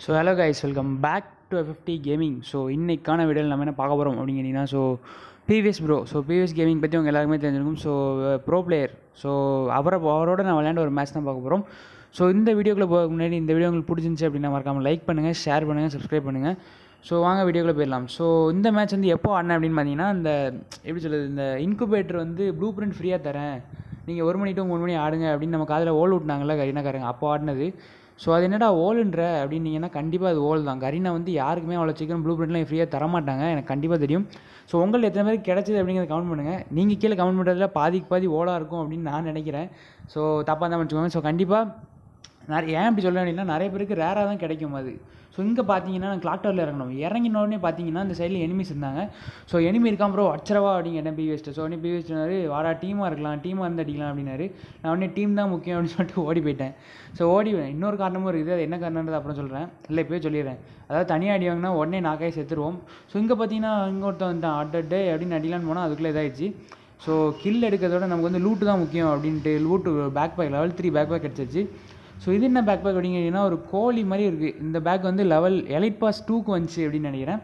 so hello guys welcome back to fifty gaming so இன்னைக்கான வீடியோவில் நம்ம என்ன பார்க்க போகிறோம் அப்படிங்கிறீங்கன்னா so PVS bro so PVS gaming பற்றி உங்கள் எல்லாருக்குமே தெரிஞ்சிருக்கும் ஸோ ப்ரோ பிளேயர் ஸோ அவரை அவரோட நான் விளையாண்ட ஒரு மேட்ச் தான் பார்க்க போகிறோம் ஸோ இந்த வீடியோக்குள்ளே போக முன்னாடி இந்த வீடியோ உங்களுக்கு பிடிச்சிருந்துச்சி அப்படின்னா மறக்காமல் லைக் பண்ணுங்கள் ஷேர் பண்ணுங்கள் சப்ஸ்கிரைப் பண்ணுங்கள் ஸோ வாங்க வீடியோக்குள்ளே போயிடலாம் ஸோ இந்த மேட்ச் வந்து எப்போ ஆடினேன் அப்படின்னு பார்த்தீங்கன்னா இந்த எப்படி சொல்கிறது இந்த இன்குபேட்டர் வந்து ப்ளூ பிரிண்ட் ஃப்ரீயாக தரேன் நீங்கள் ஒரு மணி டு மூணு மணி ஆடுங்க அப்படின்னு நம்ம காதில் ஓல் விட்னாங்கல்ல கரீனாக்காரங்க அப்போ ஆடினது ஸோ அது என்னடா ஓலுன்ற அப்படின்னீங்கன்னா கண்டிப்பாக அது ஓல் தான் கரீனா வந்து யாருக்குமே அவ்வளோ சீக்கிரம் ப்ளூ பிரிண்ட்லாம் ஃப்ரீயாக தரமாட்டாங்க எனக்கு கண்டிப்பாக தெரியும் ஸோ உங்களுக்கு எத்தனை பேருக்கு கிடைச்சது அப்படிங்கிறத கமெண்ட் பண்ணுங்கள் நீங்கள் கீழே கமெண்ட் பண்ணுறதுல பாதிக்கு பாதி ஓலாக இருக்கும் அப்படின்னு நான் நினைக்கிறேன் ஸோ தப்பாக தான் வச்சுக்கோங்க ஸோ கண்டிப்பாக நிறைய ஏன் அப்படி சொல்கிறேன் அப்படின்னா நிறைய பேருக்கு ரேராக தான் கிடைக்கும் அது ஸோ இங்கே பார்த்தீங்கன்னா நான் கிளாக் டவரில் இறங்கணும் இறங்கின உடனே பார்த்தீங்கன்னா இந்த சைடில் எனிமிஸ் இருந்தாங்க ஸோ எனிமி இருக்கான் ப்ரோ அச்சரவா அப்படின்னு கேட்டேன் பிவிஎஸ்ட்டு ஸோ உடனே பிவிஎஸ்ட் சொன்னார் வாடா டீமாக இருக்கலாம் டீமாக இருந்து அடிக்கலாம் அப்படின்னாரு நான் உடனே டீம் தான் முக்கியம் அப்படின்னு சொல்லிட்டு ஓடி போயிட்டேன் ஸோ ஓடி இன்னொரு காரணமும் இருக்குது அது என்ன காரணன்றது அப்புறம் சொல்கிறேன் இல்லை இப்போயே சொல்லிடுறேன் அதாவது தனியாக அடி வாங்கினா உடனே நாக்காய் செத்துருவோம் ஸோ இங்கே பார்த்தீங்கன்னா இங்கே ஒருத்தன் வந்துட்டான் அட்டே அப்படின்னு அடிலான்னு போனால் அதுக்குள்ளே இதாகிடுச்சு ஸோ கில் எடுக்கிறதோட நமக்கு வந்து லூட்டு தான் முக்கியம் அப்படின்ட்டு loot bag bag level three bag bag கிடச்சிச்சு ஸோ இது என்ன பேக் பேக் அப்படிங்கன்னா ஒரு கோழி மாதிரி இருக்குது இந்த பேக் வந்து லெவல் எலைட் பாஸ் டூக்கு வந்துச்சு அப்படின்னு நினைக்கிறேன்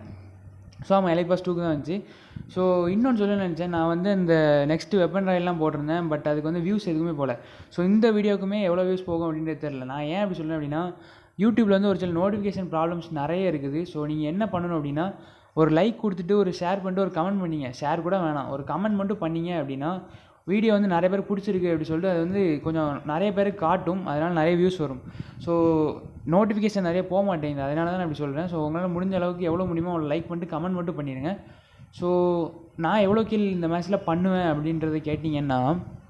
ஸோ ஆமாம் எலைட் பாஸ் டூக்கு தான் வந்துச்சு ஸோ இன்னொன்று சொல்ல நினச்சேன் நான் வந்து இந்த நெக்ஸ்ட் வெப்பன் ராயெல்லாம் போட்டிருந்தேன் பட் அதுக்கு வந்து வியூஸ் எதுவுமே போகல ஸோ இந்த வீடியோக்குமே எவ்வளோ வியூஸ் போகும் அப்படின்றது தெரில நான் ஏன் அப்படி சொல்கிறேன் அப்படின்னா யூடியூப்பில் வந்து ஒரு சில நோட்டிஃபிகேஷன் ப்ராப்ளம்ஸ் நிறைய இருக்குது ஸோ நீங்கள் என்ன பண்ணணும் அப்படின்னா ஒரு லைக் கொடுத்துட்டு ஒரு ஷேர் பண்ணிட்டு ஒரு கமெண்ட் பண்ணிங்க ஷேர் கூட வேணாம் ஒரு கமெண்ட் மட்டும் பண்ணீங்க அப்படின்னா வீடியோ வந்து நிறைய பேர் பிடிச்சிருக்கு அப்படி சொல்லிட்டு அது வந்து கொஞ்சம் நிறைய பேருக்கு காட்டும் அதனால் நிறைய வியூஸ் வரும் ஸோ நோட்டிஃபிகேஷன் நிறைய போக மாட்டேங்குது அதனால தான் நான் இப்படி சொல்கிறேன் ஸோ உங்களால் முடிஞ்ச அளவுக்கு எவ்வளோ முடியுமோ அவ்வளோ லைக் பண்ணிட்டு கமெண்ட் மட்டும் பண்ணிடுங்க ஸோ நான் எவ்வளோ கில் இந்த மேட்ச்சில் பண்ணுவேன் அப்படின்றத கேட்டிங்கன்னா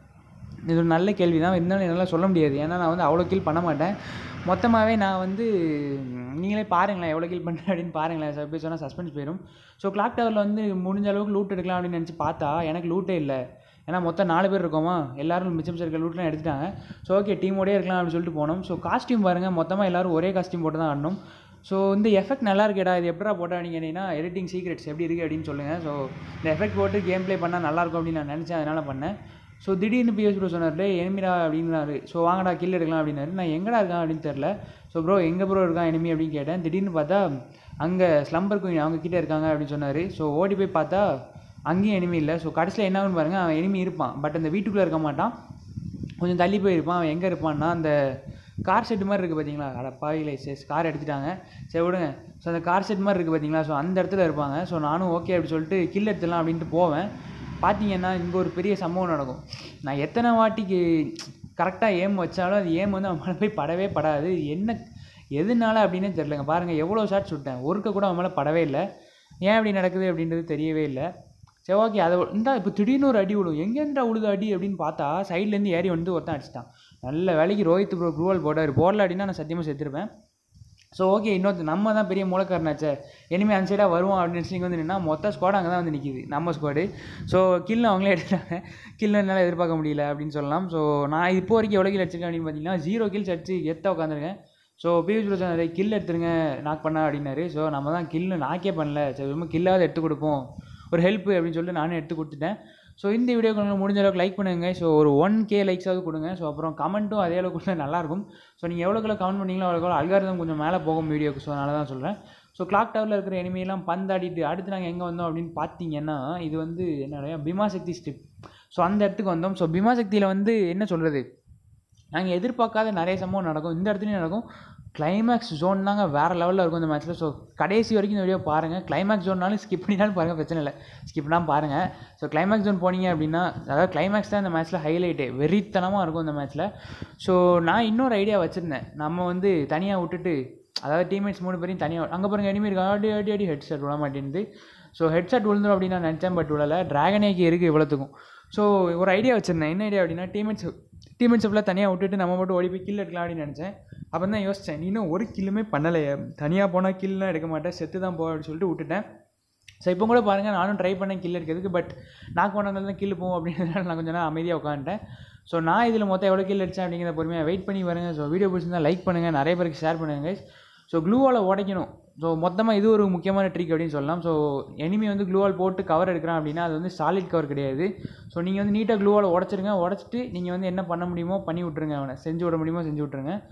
இது ஒரு நல்ல கேள்வி தான் இருந்தாலும் என்னால் சொல்ல முடியாது ஏன்னா நான் வந்து அவ்வளோ கில் பண்ண மாட்டேன் மொத்தமாகவே நான் வந்து நீங்களே பாருங்களேன் எவ்வளோ கில் பண்ணுறேன் அப்படின்னு பாருங்களேன் சில பேர் சொன்னால் சஸ்பென்ஸ் போயிடும் ஸோ கிளாக் டவரில் வந்து முடிஞ்ச அளவுக்கு லூட் எடுக்கலாம் அப்படின்னு நினச்சி பார்த்தா எனக்கு லூட்டே இல்லை ஏன்னா மொத்தம் நாலு பேர் இருக்கோமா எல்லாரும் மிச்சம் இருக்க லூட்லாம் எடுத்துட்டாங்க ஸோ ஓகே டீமோடே இருக்கலாம் அப்படின்னு சொல்லிட்டு போனோம் ஸோ காஸ்டியூம் பாருங்கள் மொத்தமாக எல்லோரும் ஒரே காஸ்டியூம் போட்டு தான் ஆடணும் ஸோ இந்த எஃபெக்ட் நல்லா இருக்கேடா இது எப்படா போட்டா நீங்கள் கேட்டிங்கன்னா எடிட்டிங் சீக்ரெட்ஸ் எப்படி இருக்குது அப்படின்னு சொல்லுங்கள் ஸோ இந்த எஃபெக்ட் போட்டு கேம் ப்ளே பண்ணால் நல்லாயிருக்கும் அப்படின்னு நான் நினச்சேன் அதனால் பண்ணேன் ஸோ திடீர்னு பிஎஸ் ப்ரோ சொன்னார் டே எனிமிடா அப்படின்னாரு ஸோ வாங்கடா கில் எடுக்கலாம் அப்படின்னாரு நான் எங்கடா இருக்கான் அப்படின்னு தெரில ஸோ ப்ரோ எங்கே ப்ரோ இருக்கான் எனிமி அப்படின்னு கேட்டேன் திடீர்னு பார்த்தா அங்கே ஸ்லம்பர் குயின் அவங்க கிட்டே இருக்காங்க அப்படின்னு சொன்னார் ஸோ ஓடி போய் பார்த்தா அங்கேயும் எனிமி இல்லை ஸோ கடைசியில் என்ன ஆகுன்னு பாருங்கள் அவன் எனிமி இருப்பான் பட் அந்த வீட்டுக்குள்ளே இருக்க மாட்டான் கொஞ்சம் தள்ளி போயிருப்பான் அவன் எங்கே இருப்பான்னா அந்த கார் செட்டு மாதிரி இருக்குது பார்த்தீங்களா அட பாவிலே சேஸ் கார் எடுத்துட்டாங்க சரி விடுங்க ஸோ அந்த கார் செட் மாதிரி இருக்குது பார்த்தீங்களா ஸோ அந்த இடத்துல இருப்பாங்க ஸோ நானும் ஓகே அப்படி சொல்லிட்டு கில் எடுத்துடலாம் அப்படின்ட்டு போவேன் பார்த்தீங்கன்னா இங்கே ஒரு பெரிய சம்பவம் நடக்கும் நான் எத்தனை வாட்டிக்கு கரெக்டாக ஏம் வச்சாலும் அது ஏம் வந்து அவன் மேலே போய் படவே படாது என்ன எதுனால அப்படின்னே தெரிலங்க பாருங்கள் எவ்வளோ ஷாட் சுட்டேன் ஒருக்க கூட அவன் மேலே படவே இல்லை ஏன் அப்படி நடக்குது அப்படின்றது தெரியவே இல்லை சரி ஓகே அதை இந்தா இப்போ திடீர்னு ஒரு அடி விடும் எங்கேருந்தா உழுது அடி அப்படின்னு பார்த்தா சைட்லேருந்து ஏறி வந்து ஒருத்தன் அடிச்சிட்டான் நல்ல வேலைக்கு ரோஹித் ப்ரோ குரூவல் போட்டார் போடல அப்படின்னா நான் சத்தியமாக செத்துருப்பேன் ஸோ ஓகே இன்னொரு நம்ம தான் பெரிய மூலக்காரனாச்சே இனிமேல் அந்த சைடாக வருவோம் அப்படின்னு சொல்லி வந்து நின்னா மொத்த ஸ்குவாட் அங்கே தான் வந்து நிற்கிது நம்ம ஸ்குவாடு ஸோ கில் அவங்களே எடுத்துட்டாங்க கில் என்னால் எதிர்பார்க்க முடியல அப்படின்னு சொல்லலாம் ஸோ நான் இப்போ வரைக்கும் எவ்வளோ கில் அடிச்சிருக்கேன் அப்படின்னு பார்த்தீங்கன்னா ஜீரோ கில்ஸ் அடிச்சு எத்த உட்காந்துருக்கேன் ஸோ பியூஷ் ப்ரோ சொன்னார் கில் எடுத்துருங்க நாக் பண்ணா அப்படின்னாரு ஸோ நம்ம தான் கில்லு நாக்கே பண்ணல சரி ரொம்ப கில்லாவது எடுத்து கொடுப்போம் ஒரு ஹெல்ப் அப்படின்னு சொல்லிட்டு நானே எடுத்து கொடுத்துட்டேன் ஸோ இந்த வீடியோக்கு உங்களுக்கு முடிஞ்ச அளவுக்கு லைக் பண்ணுங்க ஸோ ஒரு ஒன் கே லைக்ஸாவது கொடுங்க ஸோ அப்புறம் கமெண்ட்டும் அதே அளவுக்கு கொடுத்தா நல்லாயிருக்கும் ஸோ நீங்கள் எவ்வளோக்குள்ள கமெண்ட் பண்ணீங்களோ அவ்வளோக்கு அல்காரதம் கொஞ்சம் மேலே போகும் வீடியோக்கு ஸோ அதனால தான் சொல்கிறேன் ஸோ கிளாக் டவரில் இருக்கிற எனிமையெல்லாம் பந்தாடிட்டு அடுத்து நாங்கள் எங்கே வந்தோம் அப்படின்னு பார்த்தீங்கன்னா இது வந்து என்னடைய பீமாசக்தி ஸ்ட்ரிப் ஸோ அந்த இடத்துக்கு வந்தோம் ஸோ பீமாசக்தியில் வந்து என்ன சொல்கிறது நாங்கள் எதிர்பார்க்காத நிறைய சம்பவம் நடக்கும் இந்த இடத்துலையும் நடக்கும் கிளைமேக்ஸ் ஜோன் தாங்க வேறு லெவலில் இருக்கும் இந்த மேட்ச்சில் ஸோ கடைசி வரைக்கும் இந்த வீடியோ பாருங்கள் கிளைமேக்ஸ் ஜோன்னாலும் ஸ்கிப் பண்ணினாலும் பாருங்கள் பிரச்சனை இல்லை ஸ்கிப் பண்ணால் பாருங்கள் ஸோ கிளைமேக்ஸ் ஜோன் போனீங்க அப்படின்னா அதாவது கிளைமேக்ஸ் தான் இந்த மேட்ச்சில் ஹைலைட்டே வெறித்தனமாக இருக்கும் இந்த மேட்ச்சில் ஸோ நான் இன்னொரு ஐடியா வச்சுருந்தேன் நம்ம வந்து தனியாக விட்டுட்டு அதாவது டீம்மேட்ஸ் மூணு பேரையும் தனியாக அங்கே பாருங்கள் எனிமே இருக்கா அடி அடி அடி ஹெட் செட் விட மாட்டேங்குது ஸோ ஹெட் செட் விழுந்துடும் அப்படின்னு நான் நினச்சேன் பட் விழலை ட்ராகனேக்கு இருக்குது இவ்வளோத்துக்கும் ஸோ ஒரு ஐடியா வச்சுருந்தேன் என்ன ஐடியா அப்படின்னா டீம்மேட்ஸ் டீம்மேட்ஸ் ஃபுல்லாக தனியாக விட்டுட்டு நம்ம மட்டும் ஓடி போய் கில் எடுக்கலாம் அப்படின்னு நினச்சேன் அப்போ தான் யோசித்தேன் நீ இன்னும் ஒரு கில்லுமே பண்ணலையே தனியாக போனால் கில்லாம் எடுக்க மாட்டேன் செத்து தான் போ அப்படின்னு சொல்லிட்டு விட்டுட்டேன் ஸோ இப்போ கூட பாருங்கள் நானும் ட்ரை பண்ணேன் கில் எடுக்கிறதுக்கு பட் நான் போனவங்க தான் கில் போவோம் அப்படின்றதுனால நான் கொஞ்சம் நேரம் அமைதியாக உட்காந்துட்டேன் ஸோ நான் இதில் மொத்தம் எவ்வளோ கில் அடித்தேன் அப்படிங்கிறத பொறுமையாக வெயிட் பண்ணி வருங்க ஸோ வீடியோ பிடிச்சிருந்தா லைக் பண்ணுங்கள் நிறைய பேருக்கு ஷேர் பண்ணுங்கள் ஸோ க்ளூவால் உடைக்கணும் ஸோ மொத்தமாக இது ஒரு முக்கியமான ட்ரிக் அப்படின்னு சொல்லலாம் ஸோ எனிமி வந்து க்ளூவால் போட்டு கவர் எடுக்கிறான் அப்படின்னா அது வந்து சாலிட் கவர் கிடையாது ஸோ நீங்கள் வந்து நீட்டாக க்ளூவால் உடச்சிருங்க உடச்சிட்டு நீங்கள் வந்து என்ன பண்ண முடியுமோ பண்ணி விட்ருங்க அவனை செஞ்சு விட முடியுமோ செஞ்சு விட்ருங்க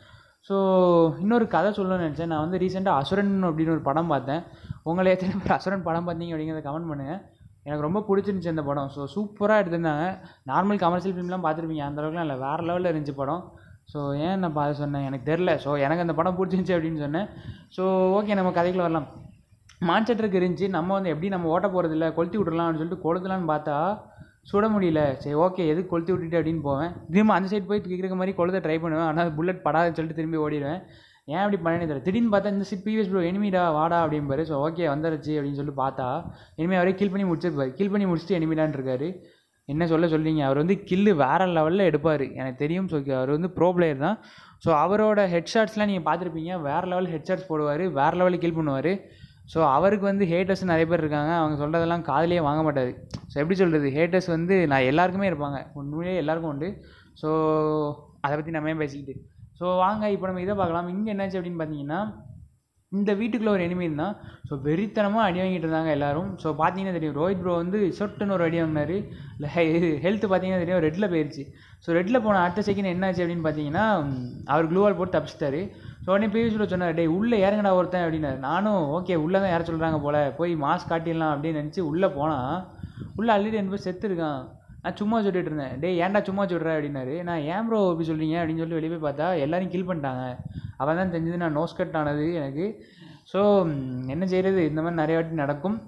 ஸோ இன்னொரு கதை சொல்லணும்னு நினச்சேன் நான் வந்து ரீசெண்டாக அசுரன் அப்படின்னு ஒரு படம் பார்த்தேன் உங்களை எத்தனை பேர் அசுரன் படம் பார்த்தீங்க அப்படிங்கிறத கமெண்ட் பண்ணுங்கள் எனக்கு ரொம்ப பிடிச்சிருந்துச்சி அந்த படம் ஸோ சூப்பராக எடுத்திருந்தாங்க நார்மல் கமர்ஷியல் ஃபிலிம்லாம் பார்த்துருப்பீங்க அந்த அளவுக்குலாம் இல்லை வேறு லெவலில் இருந்துச்சு படம் ஸோ ஏன் நான் பார்த்து சொன்னேன் எனக்கு தெரில ஸோ எனக்கு அந்த படம் பிடிச்சிருந்துச்சி அப்படின்னு சொன்னேன் ஸோ ஓகே நம்ம கதைக்குள்ள வரலாம் மான்செட்டருக்கு இருந்துச்சு நம்ம வந்து எப்படி நம்ம ஓட்ட போகிறது இல்லை கொளுத்தி விட்றலாம் அப்படின்னு சொல்லிட்டு கொளுத்தலான்னு பார்த்தா சுட முடியல சரி ஓகே எதுக்கு கொளுத்தி விட்டுட்டு அப்படின்னு போவேன் திரும்ப அந்த சைடு போய் தூக்கிற மாதிரி கொளுத்த ட்ரை பண்ணுவேன் ஆனால் புல்லட் படாதுன்னு சொல்லிட்டு திரும்பி ஓடிடுவேன் ஏன் அப்படி பண்ணனே தெரியல திடீர்னு பார்த்தா இந்த சீட் பிவிஎஸ் ப்ரோ எனிமிடா வாடா அப்படிம்பாரு ஸோ ஓகே வந்துருச்சு அப்படின்னு சொல்லிட்டு பார்த்தா இனிமேல் அவரே கில் பண்ணி முடிச்சிருப்பாரு கில் பண்ணி முடிச்சுட்டு எனிமிடான் இருக்காரு என்ன சொல்ல சொல்றீங்க அவர் வந்து கில்லு வேறு லெவலில் எடுப்பார் எனக்கு தெரியும் ஸோ அவர் வந்து ப்ரோ பிளேயர் தான் ஸோ அவரோட ஹெட்ஷாட்ஸ்லாம் நீங்கள் பார்த்துருப்பீங்க வேறு லெவல் ஹெட்ஷாட்ஸ் போடுவார் வேறு லெவலில் கில் பண்ணுவார் ஸோ அவருக்கு வந்து ஹேட்டர்ஸ் நிறைய பேர் இருக்காங்க அவங்க சொல்கிறதெல்லாம் காதுலேயே வாங்க மாட்டார் ஸோ எப்படி சொல்கிறது ஹேட்டர்ஸ் வந்து நான் எல்லாருக்குமே இருப்பாங்க உண்மையிலேயே எல்லாருக்கும் உண்டு ஸோ அதை பற்றி நம்ம ஏன் பேசிக்கிட்டு ஸோ வாங்க இப்போ நம்ம இதை பார்க்கலாம் இங்கே என்னாச்சு அப்படின்னு பார்த்தீங்கன்னா இந்த வீட்டுக்குள்ளே ஒரு enemy இருந்தான் ஸோ வெறித்தனமாக அடி வாங்கிட்டு இருந்தாங்க எல்லாரும் ஸோ பார்த்தீங்கன்னா தெரியும் ரோஹித் ப்ரோ வந்து சொட்டுன்னு ஒரு அடி வாங்கினார் இல்லை ஹெல்த் பார்த்தீங்கன்னா தெரியும் ரெட்டில் போயிடுச்சு ஸோ ரெட்டில் போன அடுத்த செகண்ட் என்னாச்சு அப்படின்னு பார்த்தீங்கன்னா ம், அவர் க்ளூவால் போட்டு தப்பிச்சிட்டாரு ஸோ உடனே பிவிசியில் சொன்னார் டேய் உள்ளே இறங்கடா ஒருத்தன் அப்படின்னாரு நானும் ஓகே உள்ளே தான் யார சொல்கிறாங்க போல் போய் மாஸ்க் காட்டிடலாம் அப்படின்னு நினச்சி உள்ளே போனால் உள்ளே ஆல்ரெடி ரெண்டு பேர் செத்து இருக்கான் நான் சும்மா சொல்லிட்டு இருந்தேன் டேய் ஏன்டா சும்மா சொல்கிற அப்படின்னாரு நான் ஏன் ப்ரோ இப்படி சொல்கிறீங்க அப்படின்னு சொல்லி வெளியே போய் பார்த்தா எல்லாரையும் கில் பண்ணிட்டாங்க அவன் தான் தெரிஞ்சது நான் நோஸ் கட் ஆனது எனக்கு ஸோ என்ன செய்கிறது இந்த மாதிரி நிறைய வாட்டி நடக்கும்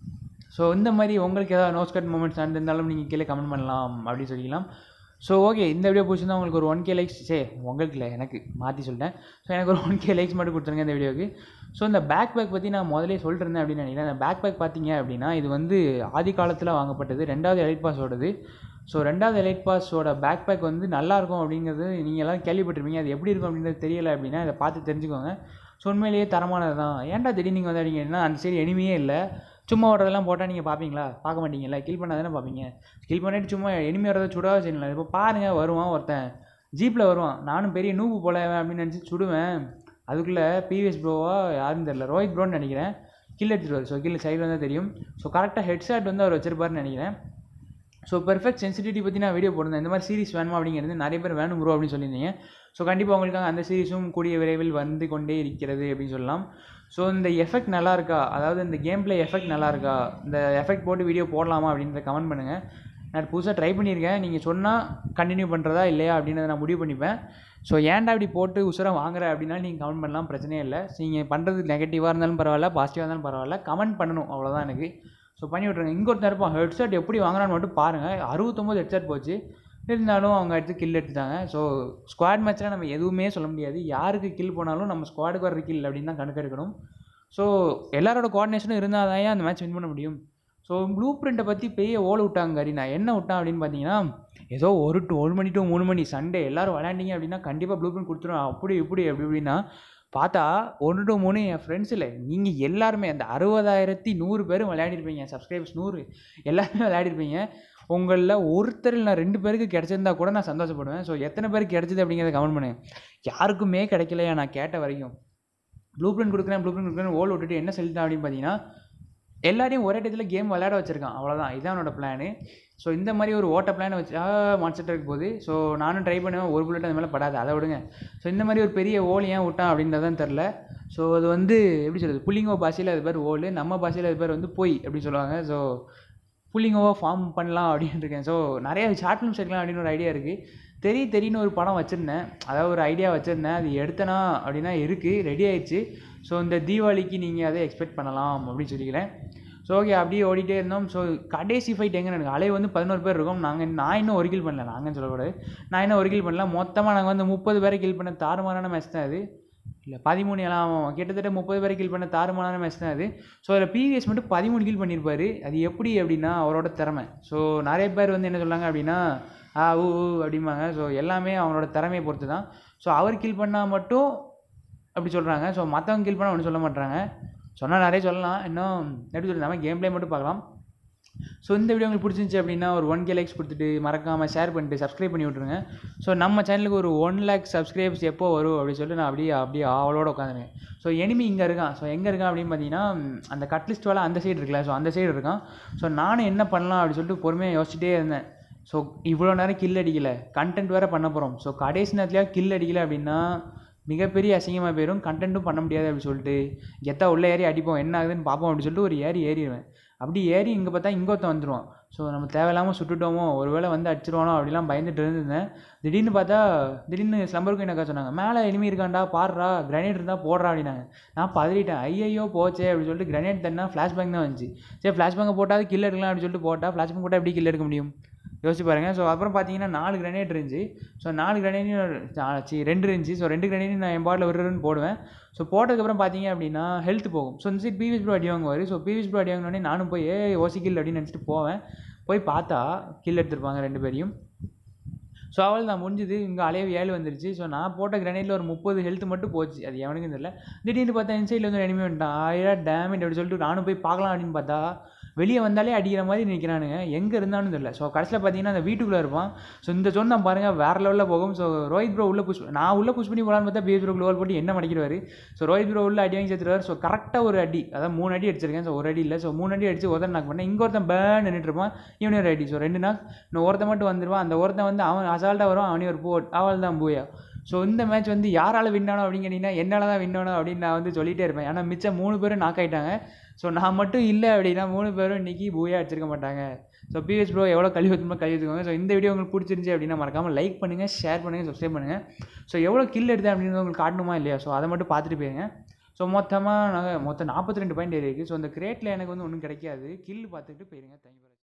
ஸோ இந்த மாதிரி உங்களுக்கு ஏதாவது நோஸ் கட் மூமெண்ட்ஸ் நடந்திருந்தாலும் நீங்கள் கீழே கமெண்ட் பண்ணலாம் அப்படின்னு சொல்லிக்கலாம் ஸோ ஓகே இந்த வீடியோ பிடிச்சிருந்தா உங்களுக்கு ஒரு ஒன் கே லைக்ஸ் சே உங்களுக்கு இல்லை எனக்கு மாற்றி சொல்லிட்டேன் ஸோ எனக்கு ஒரு ஒன் கே லைக்ஸ் மட்டும் கொடுத்துருங்க இந்த வீடியோக்கு ஸோ இந்த பேக் பேக் பற்றி நான் முதலே சொல்லிருந்தேன் அப்படின்னு நினைக்கிறேன் இந்த பேக் பேக் பார்த்தீங்க அப்படின்னா இது வந்து ஆதி காலத்தில் வாங்கப்பட்டது ரெண்டாவது எலைட் பாஸோடது ஸோ ரெண்டாவது எலைட் பாஸோட பேக் பேக் வந்து நல்லாயிருக்கும் அப்படிங்கிறது நீங்கள் எல்லாம் கேள்விப்பட்டிருப்பீங்க அது எப்படி இருக்கும் அப்படின்றது தெரியல அப்படின்னா இதை பார்த்து தெரிஞ்சுக்கோங்க ஸோ உண்மையிலேயே தரமானது தான் ஏன்டா திடீர்னு நீங்கள் வந்து அடிங்கன்னா அந்த சைடு எனிமையே இல்லை சும்மா ஓடுறதெல்லாம் போட்டால் நீங்கள் பார்ப்பீங்களா பார்க்க மாட்டீங்கல்ல கில் பண்ணால் தானே பார்ப்பீங்க கில் பண்ணிட்டு சும்மா எனிமி வரதை சுடாத செய்யலாம் இப்போ பாருங்கள் வருவான் ஒருத்தன் ஜீப்பில் வருவான் நானும் பெரிய நூப்பு போல அப்படின்னு நினச்சி சுடுவேன் அதுக்குள்ளே பிவிஎஸ் ப்ரோவா யாருன்னு தெரியல ரோஹித் ப்ரோன்னு நினைக்கிறேன் கில் எடுத்துருவார் ஸோ கில் சைடில் தான் தெரியும் ஸோ கரெக்டாக ஹெட்ஷாட் வந்து அவர் வச்சிருப்பாருன்னு நினைக்கிறேன் ஸோ பெர்ஃபெக்ட் சென்சிட்டிவிட்டி பற்றி நான் வீடியோ போட்டிருந்தேன் இந்த மாதிரி சீரிஸ் வேணுமா அப்படிங்கிறது நிறைய பேர் வேணும் ப்ரோ அப்படின்னு சொல்லியிருந்தீங்க ஸோ கண்டிப்பாக உங்களுக்காக அந்த சீரிஸும் கூடிய விரைவில் வந்து கொண்டே இருக்கிறது அப்படின்னு சொல்லலாம் ஸோ இந்த எஃபெக்ட் நல்லா இருக்கா அதாவது இந்த கேம் ப்ளே எஃபெக்ட் நல்லா இருக்கா இந்த எஃபெக்ட் போட்டு வீடியோ போடலாமா அப்படின்றத கமெண்ட் பண்ணுங்கள் நான் புதுசாக ட்ரை பண்ணியிருக்கேன் நீங்கள் சொன்னால் கண்டினியூ பண்ணுறதா இல்லையா அப்படின்றத நான் முடிவு பண்ணிப்பேன் ஸோ ஏன்டா இப்படி போட்டு உசுரம் வாங்குற அப்படின்னா நீங்கள் கமெண்ட் பண்ணலாம் பிரச்சனையே இல்லை நீங்கள் பண்ணுறது நெகட்டிவாக இருந்தாலும் பரவாயில்ல பாசிட்டிவாக இருந்தாலும் பரவாயில்ல கமெண்ட் பண்ணணும் அவ்வளோதான் எனக்கு ஸோ பண்ணி விட்ருங்க இங்கே ஒருத்தர் இருப்பான் ஹெட்செட் எப்படி வாங்குறான்னு மட்டும் பாருங்கள் அறுபத்தொம்போது ஹெட்செட் போச்சு இருந்தாலும் அவங்க எடுத்து கில் எடுத்துட்டாங்க ஸோ ஸ்குவாட் மேட்ச்சில் நம்ம எதுவுமே சொல்ல முடியாது யாருக்கு கில் போனாலும் நம்ம ஸ்குவாடுக்கு வர கில் அப்படின்னு தான் கணக்கெடுக்கணும் ஸோ எல்லாரோட கோஆர்டினேஷனும் இருந்தால் தான் அந்த மேட்ச் வின் பண்ண முடியும் ஸோ ப்ளூ பிரிண்ட்டை பற்றி பெரிய ஓலை விட்டாங்க கறி நான் என்ன விட்டேன் அப்படின்னு பார்த்தீங்கன்னா ஏதோ ஒரு டு ஒரு மணி டு மூணு மணி சண்டே எல்லாரும் விளையாண்டிங்க அப்படின்னா கண்டிப்பாக ப்ளூ பிரிண்ட் கொடுத்துருவேன் அப்படி இப்படி அப்படி இப்படின்னா பார்த்தா ஒன்று டு மூணு என் ஃப்ரெண்ட்ஸ் இல்லை நீங்கள் எல்லாருமே அந்த அறுபதாயிரத்தி நூறு பேரும் விளையாடிருப்பீங்க சப்ஸ்கிரைபர்ஸ் நூறு எல்லாருமே விளையாடிருப்பீங்க உங்களில் ஒருத்தர் நான் ரெண்டு பேருக்கு கிடச்சிருந்தா கூட நான் சந்தோஷப்படுவேன் ஸோ எத்தனை பேருக்கு கிடச்சிது அப்படிங்கிறத கமெண்ட் பண்ணுங்க யாருக்குமே கிடைக்கலையா நான் கேட்ட வரைக்கும் ப்ளூ பிரிண்ட் கொடுக்குறேன் ப்ளூ பிரிண்ட் கொடுக்குறேன் ஓல் விட்டுட்டு என்ன சொல்லிட்டான் அப்படின்னு பார்த்தீங்கன்னா எல்லாரையும் ஒரே டயத்தில் கேம் விளையாட வச்சிருக்கான் அவ்வளோதான் இதான் என்னோட பிளானு ஸோ இந்த மாதிரி ஒரு ஓட்ட பிளான் வச்சு மான்செட் இருக்க போது ஸோ நானும் ட்ரை பண்ணுவேன் ஒரு புல்லட் அந்த மேலே படாது அதை விடுங்க ஸோ இந்த மாதிரி ஒரு பெரிய ஓல் ஏன் விட்டான் அப்படின்றதான் தெரில ஸோ அது வந்து எப்படி சொல்கிறது புள்ளிங்கோ பாஷையில் அது பேர் ஓல் நம்ம பாஷையில் அது பேர் வந்து பொய் அப்படின்னு சொல்லுவாங்க ஸோ புள்ளிங்கோவாக ஃபார்ம் பண்ணலாம் அப்படின்னு இருக்கேன் ஸோ நிறைய ஷார்ட் ஃபிலிம்ஸ் எடுக்கலாம் அப்படின்னு ஒரு ஐடியா இருக்குது தெரிய தெரின்னு ஒரு படம் வச்சுருந்தேன் அதாவது ஒரு ஐடியா வச்சுருந்தேன் அது எடுத்தனா அப்படின்னா இருக்குது ரெடி ஆயிடுச்சு ஸோ இந்த தீபாவளிக்கு நீங்கள் அதை எக்ஸ்பெக்ட் பண்ணலாம் அப்படின்னு சொல்லிக்கிறேன் ஸோ ஓகே அப்படியே ஓடிட்டே இருந்தோம் ஸோ கடைசி ஃபைட் எங்கே எனக்கு அலை வந்து பதினோரு பேர் இருக்கும் நாங்கள் நான் இன்னும் ஒரு கில் பண்ணல நாங்கன்னு சொல்லக்கூடாது நான் இன்னும் ஒரு கில் பண்ணல மொத்தமாக நாங்கள் வந்து முப்பது பேரை கில் பண்ண தாறுமாறான மேட்ச் தான் அது இல்லை பதிமூணு எல்லாம் கிட்டத்தட்ட முப்பது பேரை கில் பண்ண தாறுமாறான மேட்ச் தான் அது ஸோ அதில் பிவிஎஸ் மட்டும் பதிமூணு கில் பண்ணியிருப்பாரு அது எப்படி அப்படின்னா அவரோட திறமை ஸோ நிறைய பேர் வந்து என்ன சொல்கிறாங்க அப்படின்னா ஆ ஊ ஊ அப்படிம்பாங்க ஸோ எல்லாமே அவங்களோட திறமையை பொறுத்து தான் ஸோ அவர் கில் பண்ணால் மட்டும் அப்படி சொல்கிறாங்க ஸோ மற்றவங்க கில் பண்ணால் ஒன்றும் சொல்ல மாட்டாங்க சொன்னால் நிறைய சொல்லலாம் இன்னும் எப்படி சொல்கிறது நம்ம கேம் ப்ளே மட்டும் பார்க்கலாம் ஸோ இந்த வீடியோ உங்களுக்கு பிடிச்சிருந்துச்சி அப்படின்னா ஒரு ஒன் கே லைக்ஸ் கொடுத்துட்டு மறக்காமல் ஷேர் பண்ணிட்டு சப்ஸ்கிரைப் பண்ணி விட்ருங்க ஸோ நம்ம சேனலுக்கு ஒரு ஒன் லேக் சப்ஸ்கிரைப்ஸ் எப்போ வரும் அப்படின்னு சொல்லிட்டு நான் அப்படியே அப்படியே ஆவலோட உட்காந்துருக்கேன் ஸோ எனிமி இங்கே இருக்கான் ஸோ எங்கே இருக்கான் அப்படின்னு பார்த்தீங்கன்னா ம், அந்த கட்லிஸ்ட் வேலை அந்த சைடு இருக்குல்ல ஸோ அந்த சைடு இருக்கான் ஸோ நானும் என்ன பண்ணலாம் அப்படின்னு சொல்லிட்டு பொறுமையாக யோசிச்சுட்டே இருந்தேன் ஸோ இவ்வளோ நேரம் கில் அடிக்கல கண்டென்ட் வேறு பண்ண போகிறோம் ஸோ கடைசி நேரத்துலையா கில் அடிக்கல அப்படின்னா மிகப்பெரிய அசிங்கமாக போயிடும் கண்டென்ட்டும் பண்ண முடியாது அப்படின்னு சொல்லிட்டு கெத்தா உள்ளே ஏறி அடிப்போம் என்ன ஆகுதுன்னு பார்ப்போம் அப்படின்னு சொல்லிட்டு ஒரு ஏறி ஏறிடுவேன் அப்படி ஏறி இங்கே பார்த்தா இங்கே ஒருத்தன் வந்துடுவான் ஸோ நம்ம தேவையில்லாமல் சுட்டுட்டோமோ ஒருவேளை வந்து அடிச்சிருவானோ அப்படிலாம் பயந்துட்டு இருந்திருந்தேன் திடீர்னு பார்த்தா திடீர்னு ஸ்லம்பருக்கு என்னக்கா சொன்னாங்க மேலே எனிமி இருக்காண்டா பாடுறா கிரனேட் இருந்தால் போடுறா அப்படின்னாங்க நான் பதறிட்டேன் ஐயையோ போச்சே அப்படின்னு சொல்லிட்டு கிரனேட் தண்ணா ஃப்ளாஷ் பேங்க் தான் வந்துச்சு சரி ஃப்ளாஷ் பேங்கை போட்டால் கில் எடுக்கலாம் அப்படின்னு சொல்லிட்டு போட்டால் ஃப்ளாஷ் பேங்க் போட்டால் எப்படி கில் எடுக்க முடியும் யோசிச்சு பாருங்கள் ஸோ அப்புறம் பார்த்தீங்கன்னா நாலு கிரனேட் இருந்துச்சு ஸோ நாலு கிரனேட்டையும் சி ரெண்டு இருந்துச்சு ஸோ ரெண்டு கிரனேட்டையும் நான் என் பாட்டில் விடுறேன்னு போடுவேன் ஸோ போட்டதுக்கப்புறம் பார்த்தீங்க அப்படின்னா ஹெல்த் போகும் ஸோ இந்த சைட் பிவிஎஸ் ப்ரோ அடி வாங்குவார் ஸோ பிவிஎஸ் ப்ரோ அடி வாங்கினோடனே நானும் போய் ஏ ஓசி கில் அப்படின்னு நினச்சிட்டு போவேன் போய் பார்த்தா கில் எடுத்திருப்பாங்க ரெண்டு பேரையும் ஸோ அவள் நான் முடிஞ்சுது இங்கே அலைய ஏழு வந்துருச்சு ஸோ நான் போட்ட கிரனேட்டில் ஒரு முப்பது ஹெல்த் மட்டும் போச்சு அது எவனுக்கும் தெரியல திடீர்னு பார்த்தா இன்சைடில் வந்து எனிமே வந்துட்டான் ஆயிரா டேமேஜ் அப்படி சொல்லிட்டு நானும் போய் பார்க்கலாம் அப்படின்னு பார்த்தா வெளியே வந்தாலே அடிக்கிற மாதிரி நிற்கிறானுங்க எங்கே இருந்தாலும் தெரியல ஸோ கடைசியில் பார்த்தீங்கன்னா அந்த வீட்டுக்குள்ளே இருப்பான் ஸோ இந்த சொன்ன பாருங்கள் வேறு லெவலில் போகும் ஸோ ரோஹித் ப்ரோ உள்ள புஷ் நான் உள்ள புஷ் பண்ணி போகலான்னு பார்த்தா பிஎஸ் ப்ரோ குளோவல் போட்டு என்ன மடிக்கிறாரு ஸோ ரோஹித் ப்ரோ உள்ள அடி வாங்கி சேர்த்துருவார் ஸோ கரெக்டாக ஒரு அடி அதாவது மூணு அடி அடிச்சிருக்கேன் ஸோ ஒரு அடி இல்லை ஸோ மூணு அடி அடிச்சு ஒருத்தன் நாக் பண்ணேன் இங்கே ஒருத்தன் பேன் நின்றுட்டு இருப்பான் இவனே ஒரு அடி ஸோ ரெண்டு நாள் இன்னும் ஒருத்தன் மட்டும் வந்துடுவான் அந்த ஒருத்தன் வந்து அவன் அசால்ட்டாக வரும் அவனே ஒரு போ அவள் தான் பூயா ஸோ இந்த மேட்ச் வந்து யாரால் வின் ஆனோம் அப்படின்னு கேட்டிங்கன்னா என்னால் தான் வின் ஆனோம் அப்படின்னு நான் வந்து சொல்லிகிட்டே இருப்பேன் ஏன்னா மிச்சம் மூணு பேரும் நாக் ஆகிட்டாங்க ஸோ நான் மட்டும் இல்லை அப்படின்னா மூணு பேரும் இன்றைக்கி பூயா அடிச்சிருக்க மாட்டாங்க ஸோ பிஎஸ் ப்ரோ எவ்வளோ கழுவி ஊற்றமோ கழுவி ஊற்றுக்கோங்க ஸோ இந்த வீடியோ உங்களுக்கு பிடிச்சிருந்துச்சி அப்படின்னா மறக்காமல் லைக் பண்ணுங்கள் ஷேர் பண்ணுங்கள் சப்ஸ்கிரைப் பண்ணுங்கள் ஸோ எவ்வளோ கில் எடுத்தேன் அப்படின்னு உங்களுக்கு காட்டணுமா இல்லையா ஸோ அதை மட்டும் பார்த்துட்டு போயிருங்க ஸோ மொத்தமாக நாங்கள் மொத்தம் நாற்பத்தி ரெண்டு பாயிண்ட் இருக்குது ஸோ அந்த கிரேட்டில் எனக்கு வந்து ஒன்றும் கிடைக்காது கில் பார்த்துக்கிட்டு போயிருங்க தேங்க்யூ